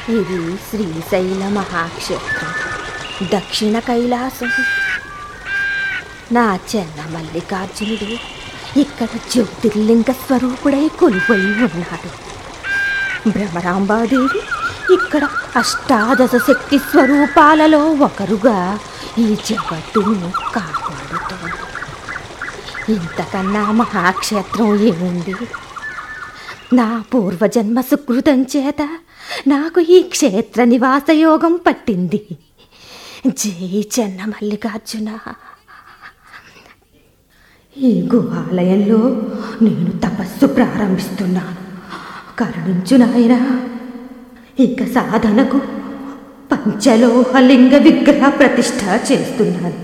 ఇది శ్రీశైల మహాక్షేత్రం దక్షిణ కైలాసం నా చెన్న మల్లికార్జునుడు ఇక్కడ జ్యోతిర్లింగ స్వరూపుడై కొలువై ఉన్నాడు భ్రమరాంబాదేవి ఇక్కడ అష్టాదశ శక్తి స్వరూపాలలో ఒకరుగా ఈ జగత్తును కాపాడుతోంది ఇంతకన్నా మహాక్షేత్రం ఏముంది నా పూర్వజన్మ సుకృతం చేత నాకు ఈ క్షేత్ర నివాస యోగం పట్టింది జై చెన్న మల్లికార్జున ఈ గుహాలయంలో నేను తపస్సు ప్రారంభిస్తున్నాను కరుణించు నాయనా ఇక సాధనకు పంచలోహలింగ విగ్రహ ప్రతిష్ఠ చేస్తున్నాను